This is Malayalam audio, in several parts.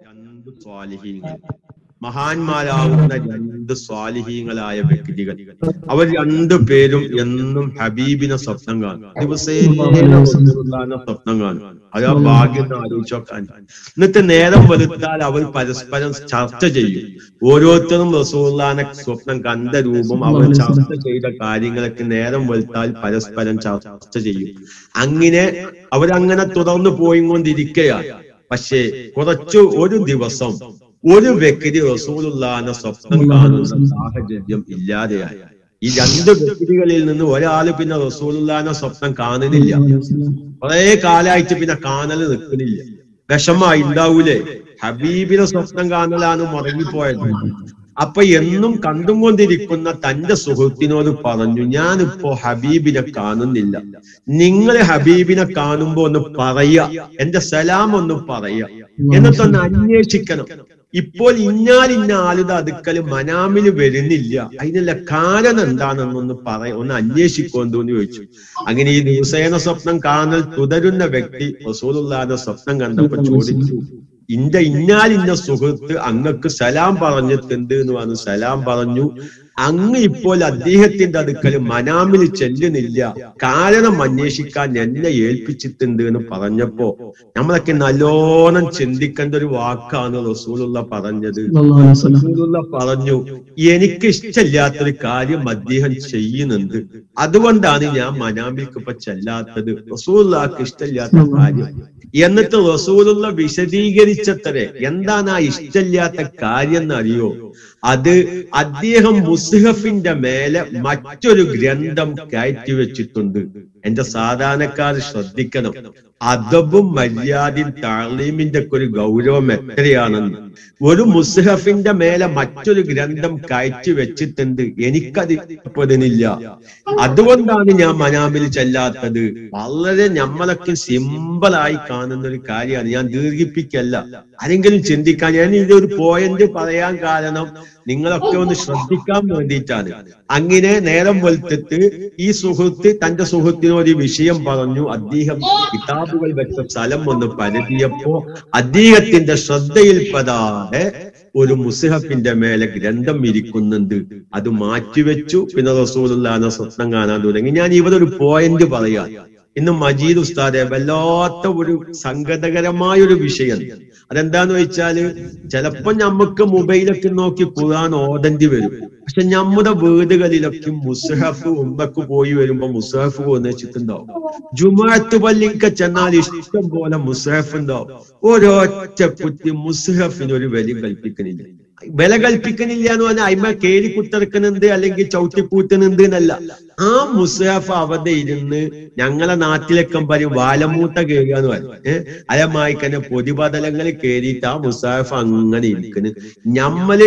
രണ്ട് സ്വാലിഹീങ്ങൾ മഹാന്മാരാവുന്ന രണ്ട് സ്വാലിഹീങ്ങളായ വ്യക്തികൾ അവർ രണ്ടു പേരും എന്നും ഹബീബിനെ സ്വപ്നം കാണും ദിവസേന റസൂലുള്ളാഹിനെ സ്വപ്നം കാണും അത് ആ ഭാഗ്യം ഒന്ന് ആലോചിച്ച് നോക്കാൻ എന്നിട്ട് നേരം വെളുത്താൽ അവർ പരസ്പരം ചർച്ച ചെയ്യും ഓരോരുത്തരും റസൂള്ളാനെ സ്വപ്നം കണ്ട രൂപം അവർ ചർച്ച ചെയ്ത കാര്യങ്ങളൊക്കെ നേരം വെളുത്താൽ പരസ്പരം ചർച്ച ചെയ്യും അങ്ങനെ അവരങ്ങനെ തുടർന്ന് പോയിക്കൊണ്ടിരിക്കുകയാണ് പക്ഷേ കുറച്ചു ഒരു ദിവസം ഒരു വ്യക്തി റസൂലുള്ളാനെ സ്വപ്നം കാണുന്ന സാഹചര്യം ഇല്ലാതെയായി ഈ രണ്ട് വ്യക്തികളിൽ നിന്ന് ഒരാള് പിന്നെ റസൂലുള്ളാനെ സ്വപ്നം കാണുന്നില്ല കുറെ കാലായിട്ട് പിന്നെ കാണല് നിൽക്കുന്നില്ല വിഷമായി ഉണ്ടാവൂലേ ഹബീബിനെ സ്വപ്നം കാണലാണ് മുടങ്ങിപ്പോയത് അപ്പൊ എന്നും കണ്ടുകൊണ്ടിരിക്കുന്ന തന്റെ സുഹൃത്തിനോട് പറഞ്ഞു ഞാനിപ്പോ ഹബീബിനെ കാണുന്നില്ല നിങ്ങൾ ഹബീബിനെ കാണുമ്പോ ഒന്ന് പറയ എന്റെ സലാം ഒന്ന് പറയ എന്നിട്ടൊന്ന് അന്വേഷിക്കണം ഇപ്പോൾ ഇഞ്ഞാൽ ഇന്ന ആളുടെ അടുക്കൽ മനാമിൽ വരുന്നില്ല അതിനുള്ള കാരണം എന്താണെന്നൊന്ന് പറയ ഒന്ന് അന്വേഷിക്കോന്തോ എന്ന് ചോദിച്ചു അങ്ങനെ ഈ ദിവസേന സ്വപ്നം കാണൽ തുടരുന്ന വ്യക്തി റസൂലുള്ളാന്റെ സ്വപ്നം കണ്ടപ്പോ ചോദിച്ചു ഇന്റെ ഇന്നാൽ ഇന്ന സുഹൃത്ത് അങ്ങക്ക് സലാം പറഞ്ഞിട്ടുണ്ട് എന്ന് പറഞ്ഞു സലാം പറഞ്ഞു അങ്ങ് ഇപ്പോൾ അദ്ദേഹത്തിന്റെ അടുക്കൽ മനാമിൽ ചെല്ലുന്നില്ല കാരണം അന്വേഷിക്കാൻ എന്നെ ഏൽപ്പിച്ചിട്ടുണ്ട് എന്ന് പറഞ്ഞപ്പോ നമ്മളൊക്കെ നല്ലോണം ചിന്തിക്കേണ്ട ഒരു വാക്കാണ് റസൂലുള്ള പറഞ്ഞത് റസൂലുള്ള പറഞ്ഞു എനിക്ക് ഇഷ്ടമില്ലാത്തൊരു കാര്യം അദ്ദേഹം ചെയ്യുന്നുണ്ട് അതുകൊണ്ടാണ് ഞാൻ മനാമിൽക്ക് ഇപ്പൊ ചെല്ലാത്തത് റസൂലുള്ളാക്ക് ഇഷ്ടമില്ലാത്ത കാര്യം എന്നിട്ട് റസൂലുള്ള വിശദീകരിച്ചത്രേ എന്താണ് ആ ഇഷ്ടമില്ലാത്ത കാര്യം എന്നറിയോ അത് അദ്ദേഹം മുസ്ഹഫിന്റെ മേലെ മറ്റൊരു ഗ്രന്ഥം കയറ്റി വെച്ചിട്ടുണ്ട് എന്റെ സാധാരണക്കാർ ശ്രദ്ധിക്കണം അദബും മര്യാദയും താളീമിന്റെ ഒക്കെ ഒരു ഗൗരവം എത്രയാണെന്ന് ഒരു മുസ്ഹഫിന്റെ മേലെ മറ്റൊരു ഗ്രന്ഥം കയറ്റി വെച്ചിട്ടുണ്ട് എനിക്കത് ഇഷ്ടപ്പെടുന്നില്ല അതുകൊണ്ടാണ് ഞാൻ മനാമിൽ ചെല്ലാത്തത് വളരെ നമ്മളൊക്കെ സിമ്പിളായി കാണുന്ന ഒരു കാര്യമാണ് ഞാൻ ദീർഘിപ്പിക്കല്ല ആരെങ്കിലും ചിന്തിക്കാൻ ഞാൻ ഇതൊരു പോയിന്റ് പറയാൻ കാരണം നിങ്ങളൊക്കെ ഒന്ന് ശ്രദ്ധിക്കാൻ വേണ്ടിയിട്ടാണ് അങ്ങനെ നേരം വെളുത്തിട്ട് ഈ സുഹൃത്ത് തന്റെ സുഹൃത്തിനോട് ഈ വിഷയം പറഞ്ഞു അദ്ദേഹം കിതാബുകൾ വെച്ച സ്ഥലം ഒന്ന് പരതിയപ്പോ അദ്ദേഹത്തിന്റെ ശ്രദ്ധയിൽപ്പെടാതെ ഒരു മുസ്ഹഫിന്റെ മേലെ ഗ്രന്ഥം ഇരിക്കുന്നുണ്ട് അത് മാറ്റിവെച്ചു പിന്നെ റസൂലുള്ളാനെ സ്വപ്നം കാണാൻ തുടങ്ങി ഞാൻ ഇവിടെ ഒരു പോയിന്റ് പറയാം ഇന്ന് മജീദ് ഉസ്താദെ വല്ലാത്ത ഒരു സങ്കടകരമായ ഒരു വിഷയം അതെന്താന്ന് വെച്ചാല് ചിലപ്പോ നമുക്ക് മൊബൈലൊക്കെ നോക്കി ഖുർആൻ ഓതണ്ടി വരും പക്ഷെ നമ്മുടെ വീടുകളിലൊക്കെ മുസ്ഹഫ് ഉമ്മക്ക് പോയി വരുമ്പോ മുസ്ഹഫ് ഒന്നിച്ചിട്ടുണ്ടാവും ജുമാഅത്ത് പള്ളിക്ക് ചെന്നാൽ ഇഷ്ടം പോലെ മുസ്ഹഫ് ഉണ്ടാവും ഒരൊറ്റ കുത്തി മുസ്ഹഫിന് ഒരു വില കൽപ്പിക്കുന്നില്ല വില കൽപ്പിക്കുന്നില്ല എന്ന് പറഞ്ഞാൽ അയിമ കേരി കുത്തിറക്കുന്നുണ്ട് അല്ലെങ്കിൽ ചവിട്ടിക്കൂട്ടുന്നുണ്ട് എന്നല്ല ആ മുസ്ഹഫ് അവിടെ ഇരുന്ന് ഞങ്ങളെ നാട്ടിലൊക്കെ പറയും വാലമൂത്ത കേറുക എന്ന് പറയും ഏഹ് അയമായി തന്നെ പൊതിപതലങ്ങൾ കേറിയിട്ട് ആ മുസ്ഹഫ് അങ്ങനെ ഇരിക്കുന്നു ഞമ്മള്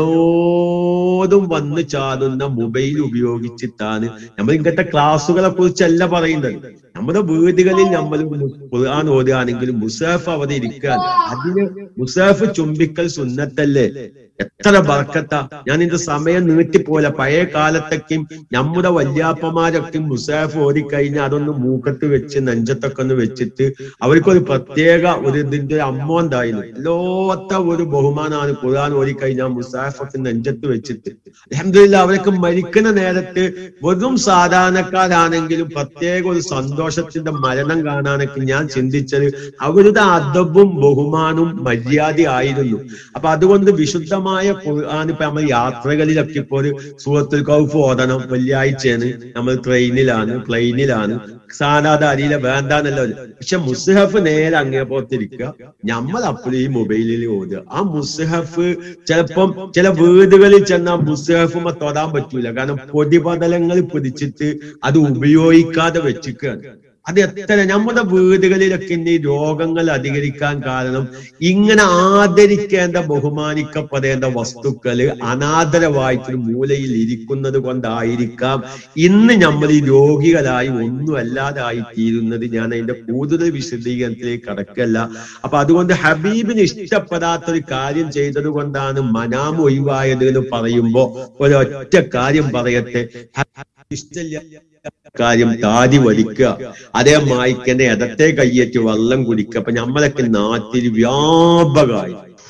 എല്ലാതും വന്ന് ചാടുന്ന മൊബൈൽ ഉപയോഗിച്ചിട്ടാണ് നമ്മൾ ഇങ്ങനത്തെ ക്ലാസ്സുകളെ കുറിച്ചല്ല പറയുന്നത് നമ്മുടെ വീടുകളിൽ നമ്മൾ ഖുർആൻ ഓതുകയാണെങ്കിൽ മുസാഫ് അവിടെ ഇരിക്കാൻ അതിന് മുസാഫ് ചുംബിക്കൽ സുന്നത്തല്ലേ എത്ര ബർക്കത്ത ഞാൻ ഇതിന്റെ സമയം നീട്ടിപ്പോലെ പഴയ കാലത്തൊക്കെയും നമ്മുടെ വല്യാപ്പമാരൊക്കെ മുസാഫ് ഓടിക്കഴിഞ്ഞാൽ അതൊന്ന് മൂക്കത്ത് വെച്ച് നെഞ്ചത്തൊക്കെ ഒന്ന് വെച്ചിട്ട് അവർക്കൊരു പ്രത്യേക ഒരു ഇതിന്റെ അമ്മ ഉണ്ടായിരുന്നു എല്ലാത്ത ഒരു ബഹുമാനമാണ് ഖുർആൻ ഓടിക്കഴിഞ്ഞാൽ മുസാഫൊക്കെ നെഞ്ചത്ത് വെച്ചിട്ട് അലഹമില്ല അവരൊക്കെ മരിക്കുന്ന നേരത്ത് വെറും സാധാരണക്കാരാണെങ്കിലും പ്രത്യേക ഒരു സന്തോഷത്തിന്റെ മരണം കാണാനൊക്കെ ഞാൻ ചിന്തിച്ചത് അവരുടെ അദബും ബഹുമാനവും മര്യാദ ആയിരുന്നു അപ്പൊ അതുകൊണ്ട് വിശുദ്ധമായ ഖുർആൻ ഇപ്പൊ നമ്മൾ യാത്രകളിലൊക്കെ ഇപ്പോൾ സൂറത്തുൽ കൗഫ് ഓതണം വെള്ളിയാഴ്ചയാണ് നമ്മൾ ട്രെയിനിലാണ് പ്ലെയിനിലാണ് സാധാരണ അരിയിലെ വേണ്ടാന്നല്ലോ പക്ഷെ മുസ്ഹഫ് നേരെ അങ്ങേ പുറത്തിരിക്കുക നമ്മൾ അപ്പോഴും ഈ മൊബൈലിൽ ഓതുക ആ മുസ്ഹഫ് ചിലപ്പം ചില വീടുകളിൽ ചെന്നാൽ മുസ്ഹഫുമ തൊടാൻ പറ്റൂല കാരണം പൊടിപതലങ്ങൾ പിടിച്ചിട്ട് അത് ഉപയോഗിക്കാതെ വെച്ചിക്കുകയാണ് അത് എത്ര നമ്മുടെ വീടുകളിലൊക്കെ ഇന്ന് ഈ രോഗങ്ങൾ അധികരിക്കാൻ കാരണം ഇങ്ങനെ ആദരിക്കേണ്ട ബഹുമാനിക്കപ്പെടേണ്ട വസ്തുക്കള് അനാദരവായിട്ടൊരു മൂലയിൽ ഇരിക്കുന്നത് കൊണ്ടായിരിക്കാം ഇന്ന് നമ്മൾ ഈ രോഗികളായി ഒന്നുമല്ലാതായി തീരുന്നത് ഞാൻ അതിന്റെ കൂടുതൽ വിശദീകരണത്തിലേക്ക് കടക്കല്ല അപ്പൊ അതുകൊണ്ട് ഹബീബിന് ഇഷ്ടപ്പെടാത്തൊരു കാര്യം ചെയ്തത് കൊണ്ടാണ് മനാം ഒഴിവായത് എന്ന് പറയുമ്പോ ഒരൊറ്റ കാര്യം പറയട്ടെ ഇഷ്ടമില്ല കാര്യം താതി വലിക്കുക അതേ മായ്ക്കന്നെ ഇടത്തെ കയ്യേറ്റ് വെള്ളം കുടിക്കുക അപ്പൊ നമ്മളൊക്കെ നാട്ടിൽ വ്യാപകമായി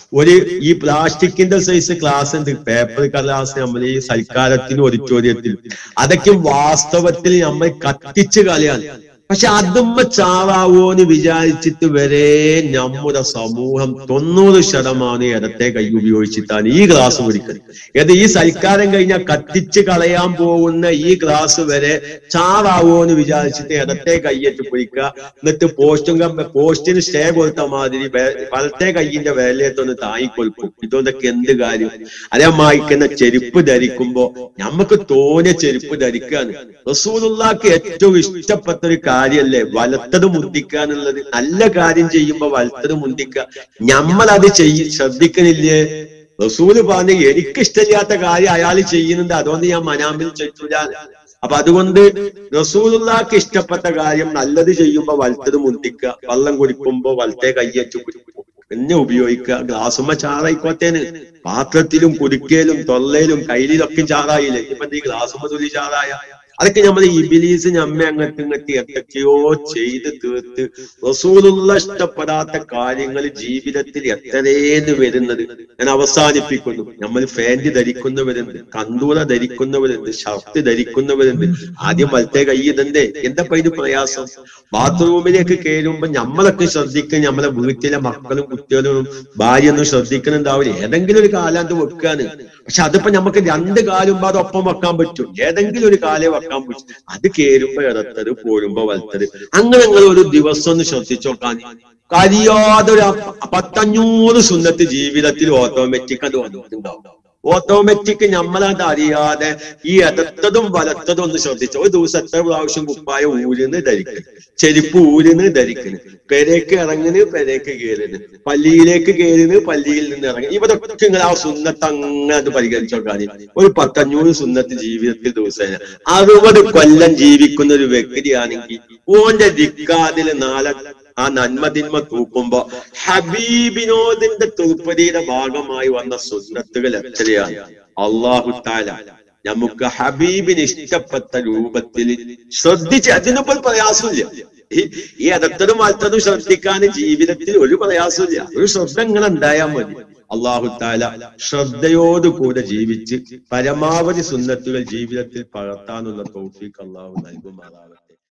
ഒരു ഈ പ്ലാസ്റ്റിക്കിന്റെ സൈസ് ക്ലാസ് ഉണ്ട് പേപ്പർ കടലാസ് നമ്മൾ ഈ സൽക്കാരത്തിന് ഓഡിറ്റോറിയത്തിൽ അതൊക്കെ വാസ്തവത്തിൽ നമ്മൾ കത്തിച്ച് കളയാണ് പക്ഷെ അതുമ്മ ചാവാവോന്ന് വിചാരിച്ചിട്ട് വരെ നമ്മുടെ സമൂഹം തൊണ്ണൂറ് ശതമാനം ഇടത്തെ കൈ ഉപയോഗിച്ചിട്ടാണ് ഈ ഗ്ലാസ് കുടിക്കുന്നത് ഏത് ഈ സൽക്കാരം കഴിഞ്ഞാൽ കത്തിച്ച് കളയാൻ പോകുന്ന ഈ ഗ്ലാസ് വരെ ചാവാവോന്ന് വിചാരിച്ചിട്ട് ഇടത്തെ കൈയ്യേറ്റ് പൊയ്ക്കുക എന്നിട്ട് പോസ്റ്റും കം- പോസ്റ്റിന് സ്റ്റേ കൊടുത്ത മാതിരി വേ- വലത്തെ കൈയിന്റെ വേലയത്തൊന്ന് താങ്ങിക്കൊടുക്കും ഇതൊക്കെ എന്ത് കാര്യം അതേമായിക്കുന്ന ചെരുപ്പ് ധരിക്കുമ്പോ നമുക്ക് തോന്നിയ ചെരുപ്പ് ധരിക്കാണ് റസൂലുള്ളാക്ക് ഏറ്റവും ഇഷ്ടപ്പെട്ട ഒരു കാര്യല്ലേ വലത്തത് മുന്തിക്കുക എന്നുള്ളത് നല്ല കാര്യം ചെയ്യുമ്പോ വലത്തത് മുന്തിക്കുക നമ്മൾ അത് ചെയ്യ ശ്രദ്ധിക്കണില്ലേ റസൂല് പറഞ്ഞ് എനിക്ക് ഇഷ്ടമില്ലാത്ത കാര്യം അയാൾ ചെയ്യുന്നുണ്ട് അതുകൊണ്ട് ഞാൻ മനാമിൽ ചെയ്യൂല അപ്പൊ അതുകൊണ്ട് റസൂലുള്ളാക്ക് ഇഷ്ടപ്പെട്ട കാര്യം നല്ലത് ചെയ്യുമ്പോ വലത്തത് മുന്തിക്കുക വെള്ളം കുടിക്കുമ്പോ വലത്തെ കയ്യേറ്റ് കുടിക്കും പിന്നെ ഉപയോഗിക്കുക ഗ്ലാസുമ്മ ചാറായിക്കോത്തേന് പാത്രത്തിലും കുടുക്കയിലും തൊള്ളയിലും കയ്യിലൊക്കെ ചാറായില്ലേ ഇപ്പൊ ഈ ഗ്ലാസുമ്മ തുള്ളി ചാറായ അതൊക്കെ നമ്മൾ ഇബിലീസ് നമ്മെ അങ്ങോട്ട് ഇങ്ങോട്ട് എന്തൊക്കെയോ ചെയ്ത് തീർത്ത് റസൂലുള്ള ഇഷ്ടപ്പെടാത്ത കാര്യങ്ങൾ ജീവിതത്തിൽ എത്രയേന്ന് വരുന്നത് ഞാൻ അവസാനിപ്പിക്കുന്നു നമ്മൾ ഫാന്റ് ധരിക്കുന്നവരുണ്ട് കന്തൂറ ധരിക്കുന്നവരുണ്ട് ഷർട്ട് ധരിക്കുന്നവരുണ്ട് ആദ്യം വലത്തെ കൈ ഇതണ്ടേ എന്താ ഇത് പ്രയാസം ബാത്റൂമിലേക്ക് കയറുമ്പോ നമ്മളൊക്കെ ശ്രദ്ധിക്കും നമ്മളെ വീട്ടിലെ മക്കളും കുട്ടികളും ഭാര്യ ഒന്നും ശ്രദ്ധിക്കുന്നുണ്ടാവില്ല ഏതെങ്കിലും ഒരു കാലാന്ത് വെക്കാണ് പക്ഷെ അതിപ്പോ നമുക്ക് രണ്ട് കാലും അതൊപ്പം വെക്കാൻ പറ്റും ഏതെങ്കിലും ഒരു കാലേ വെക്കാൻ പറ്റും അത് കേറുമ്പോ ഇടത്തത് പോരുമ്പോ വലത്തത് അങ്ങനെ നിങ്ങൾ ഒരു ദിവസം ഒന്ന് ശ്രദ്ധിച്ചു നോക്കാൻ കഴിയാതെ ഒരു പത്തഞ്ഞൂറ് സുന്നത്ത് ജീവിതത്തിൽ ഓട്ടോമാറ്റിക് അത് വന്നിട്ടുണ്ടാവും ഓട്ടോമാറ്റിക് നമ്മളത് അറിയാതെ ഈ ഇടത്തതും വലത്തതും ഒന്ന് ശ്രദ്ധിച്ചു ഒരു ദിവസം എത്ര പ്രാവശ്യം കുപ്പായ ഊരുന്ന് ധരിക്കുന്നു ചെരുപ്പ് ഊരുന്ന് ധരിക്കുന്നു പെരേക്ക് ഇറങ്ങുന്നു പെരേക്ക് കയറുന്നു പള്ളിയിലേക്ക് കയറുന്നു പള്ളിയിൽ നിന്ന് ഇറങ്ങി ഇവരൊക്കെ ഇങ്ങനെ ആ സുന്നത്ത് അങ്ങനെ അത് പരിഗണിച്ചോക്കാൻ ഒരു പത്തഞ്ഞൂറ് സുന്നത്ത് ജീവിതത്തിൽ ദിവസേന അറുപത് കൊല്ലം ജീവിക്കുന്ന ഒരു വ്യക്തിയാണെങ്കിൽ ഓന്റെ ദിക്കാതില് നാളെ ആ നന്മതിന്മ തൂക്കുമ്പോ ഹബീബിനോദിന്റെ തുൽപ്പതിയുടെ ഭാഗമായി വന്ന സുന്നത്തുകൾ എത്രയാണ് അള്ളാഹു താല നമുക്ക് ഹബീബിന് ഇഷ്ടപ്പെട്ട രൂപത്തിൽ ശ്രദ്ധിച്ച് അതിനൊപ്പം പ്രയാസമില്ല ഈ ഈ അകത്തതും വലത്തതും ശ്രദ്ധിക്കാൻ ജീവിതത്തിൽ ഒരു പ്രയാസമില്ല ഒരു ശ്രദ്ധ ഇങ്ങനെ ഉണ്ടായാൽ മതി അള്ളാഹു താല ശ്രദ്ധയോടുകൂടെ ജീവിച്ച് പരമാവധി സുന്നത്തുകൾ ജീവിതത്തിൽ പകർത്താനുള്ള തൗഫീഖ് അള്ളാഹു നൽകുമാറാവട്ടെ